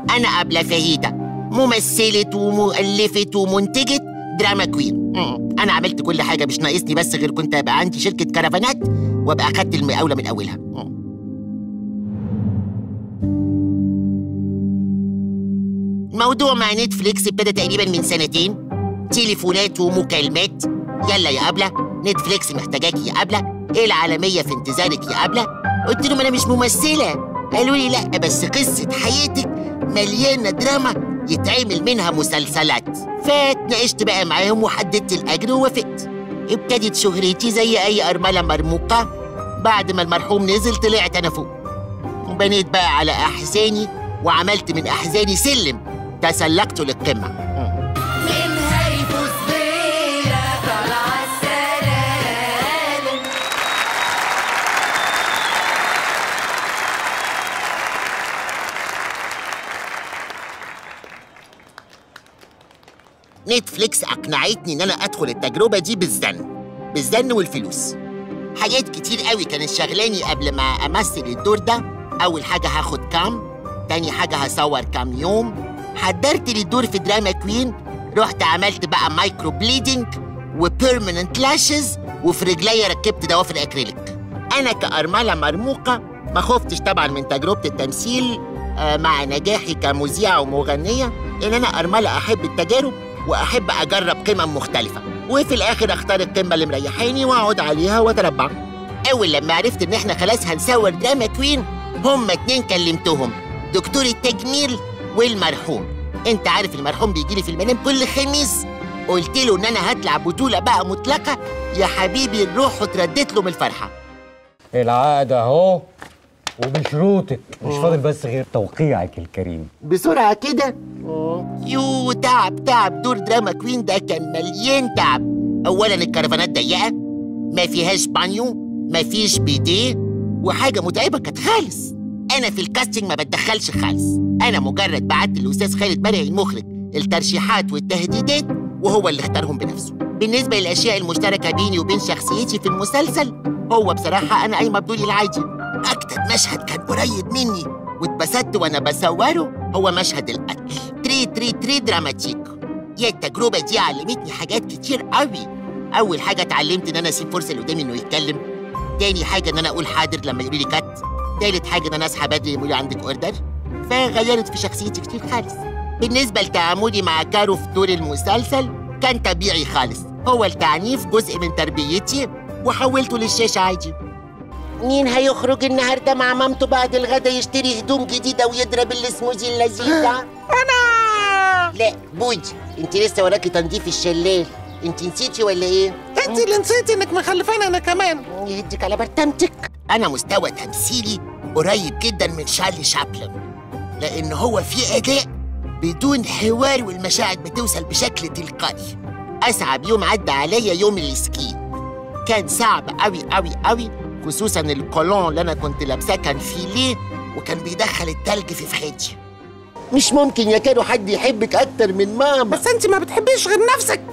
أنا أبلة فهيدة ممثلة ومؤلفة ومنتجة دراما كوين مم. أنا عملت كل حاجة مش ناقصني بس غير كنت أبقى عندي شركة كرفانات وأبقى أخدت المقاولة من أولها مم. الموضوع مع نتفليكس ابتدى تقريبا من سنتين تليفونات ومكالمات يلا يا أبلة نتفليكس محتاجاك يا أبلة إيه العالمية في انتظارك يا أبلة قلت لهم أنا مش ممثلة قالوا لي لأ بس قصة حياتك مليانة دراما يتعمل منها مسلسلات فاتناقشت بقى معاهم وحددت الأجر ووافقت ابتدت شهرتي زي أي أرملة مرموقة بعد ما المرحوم نزل طلعت أنا فوق وبنيت بقى على أحزاني وعملت من أحزاني سلم تسلقت للقمة مين هيفوز بيا طالعة السلالم نتفليكس أقنعتني إن أنا أدخل التجربة دي بالزن بالزن والفلوس حاجات كتير قوي كانت شغلاني قبل ما أمثل الدور ده أول حاجة هاخد كام تاني حاجة هصور كام يوم حضرت لي الدور في دراما كوين رحت عملت بقى مايكرو بليدنج وبيرمننت لاشز وفي رجليا ركبت ضوافر اكريليك انا كأرملة مرموقة ما خفتش طبعا من تجربة التمثيل آه، مع نجاحي كمذيعة ومغنية ان انا أرملة احب التجارب واحب اجرب قمم مختلفة وفي الاخر اختار القمة اللي مريحاني واقعد عليها واتربع اول لما عرفت ان احنا خلاص هنصور دراما كوين هما اتنين كلمتهم دكتور التجميل والمرحوم انت عارف المرحوم بيجيلي في المنام كل خميس قلت له ان انا هطلع بطولة بقى مطلقة يا حبيبي الروح وتردت له من الفرحة العقد اهو وبشروطك مش فاضل بس غير توقيعك الكريم بسرعة كده يو تعب تعب دور دراما كوين ده كان مليان تعب أولا الكرفانات ضيقة ما فيهاش بانيو ما فيش بيديه وحاجة متعبة كانت خالص أنا في الكاستنج ما بتدخلش خالص أنا مجرد بعت للأستاذ خالد مرعي المخرج الترشيحات والتهديدات وهو اللي اختارهم بنفسه بالنسبة للأشياء المشتركة بيني وبين شخصيتي في المسلسل هو بصراحة أنا أيمن بدولي العادي أكتر مشهد كان قريب مني واتبسطت وأنا بصوره هو مشهد القتل تري تري تري دراماتيك يا التجربة دي علمتني حاجات كتير قوي أول حاجة اتعلمت إن أنا أسيب فرصة اللي قدامي إنه يتكلم تاني حاجة إن أنا أقول حاضر لما يقولوا لي كات تالت حاجة إن أنا أصحى بدري يقولوا لي عندك أوردر فغيرت في شخصيتي كتير خالص بالنسبة لتعاملي مع كارو في دور المسلسل كان طبيعي خالص هو التعنيف جزء من تربيتي وحولته للشاشة عادي مين هيخرج النهاردة مع مامته بعد الغدا يشتري هدوم جديدة ويضرب السموزي اللذيذ ده؟ أنا لا بودي انت لسه وراكي تنظيف الشلال انت نسيتي ولا ايه؟ انت اللي نسيتي انك مخلفاني انا كمان يهديك على برتمتك انا مستوى تمثيلي قريب جدا من شارلي شابلن لان هو في اداء بدون حوار والمشاعر بتوصل بشكل تلقائي اصعب يوم عدى عليا يوم السكي كان صعب قوي قوي قوي خصوصا الكولون اللي انا كنت لابساه كان فيليه وكان بيدخل التلج في فخادي مش ممكن يا كانوا حد يحبك اكتر من ماما بس انت ما بتحبيش غير نفسك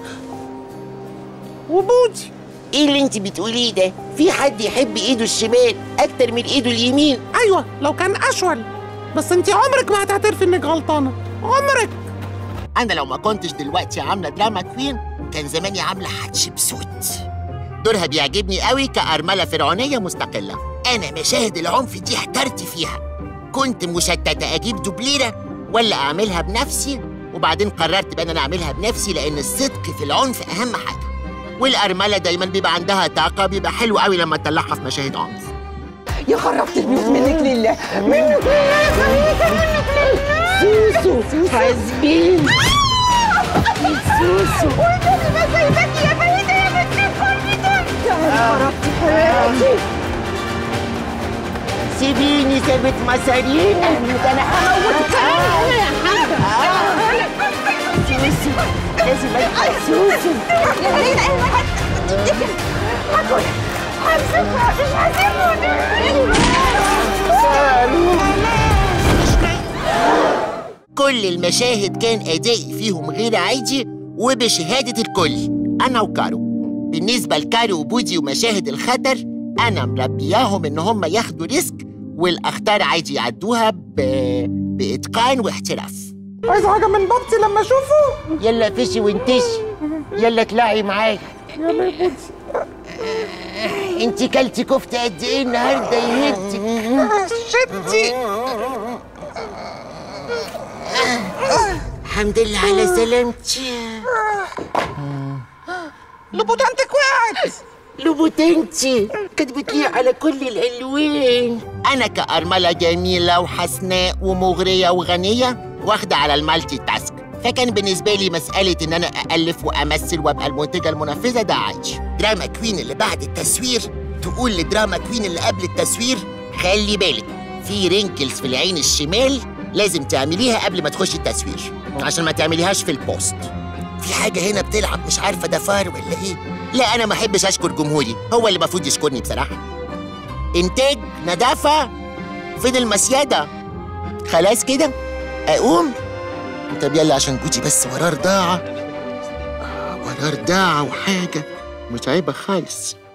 وبودي ايه اللي انت بتقوليه ده في حد يحب ايده الشمال اكتر من ايده اليمين ايوه لو كان اشول بس انت عمرك ما هتعترفي انك غلطانه عمرك انا لو ما كنتش دلوقتي عامله دراما كوين كان زماني عامله حتشبسوت دورها بيعجبني قوي كأرملة فرعونية مستقلة أنا مشاهد العنف دي احترت فيها كنت مشتتة أجيب دوبليرة ولا أعملها بنفسي وبعدين قررت بقى إن أنا أعملها بنفسي لأن الصدق في العنف أهم حاجة والأرملة دايما بيبقى عندها طاقة بيبقى حلو قوي لما تطلعها في مشاهد عنف يا خربت البيوت منك لله منك لله سوسو حاسبين سوسو والنبي ما سايبك يا فريدة يا بنت الكل ده خربت حياتي سيبيني سابت مصاريني ده انا هموت كمان يا حاجة سوسو لازم ابقى سوسو يا فريدة ايوه تفتكر هاكل همسكها مش كل المشاهد كان أدائي فيهم غير عادي وبشهادة الكل أنا وكارو بالنسبة لكارو وبودي ومشاهد الخطر أنا مربياهم إن هم ياخدوا ريسك والاخطار عايز يعدوها ب... باتقان واحتراف عايز حاجه من بابتي لما اشوفه يلا فشي وانتشي يلا اطلعي معايا يلا يا بودي انت كلتي كفته قد ايه النهارده يا هبتي شتي الحمد لله على سلامتي لبوتانتك وقعت لبوتنتي كانت بتليق على كل الالوان انا كارمله جميله وحسناء ومغريه وغنيه واخده على المالتي تاسك فكان بالنسبه لي مساله ان انا الف وامثل وابقى المنتجه المنفذه ده عادي دراما كوين اللي بعد التصوير تقول لدراما كوين اللي قبل التصوير خلي بالك في رينكلز في العين الشمال لازم تعمليها قبل ما تخشي التصوير عشان ما تعمليهاش في البوست في حاجة هنا بتلعب مش عارفة ده فار ولا ايه لا أنا ما أحبش أشكر جمهوري هو اللي المفروض يشكرني بصراحة إنتاج نظافة فين المسيادة خلاص كده أقوم طب يلا عشان جوتي بس وراه رضاعة آه، وراه رضاعة وحاجة مش عيبة خالص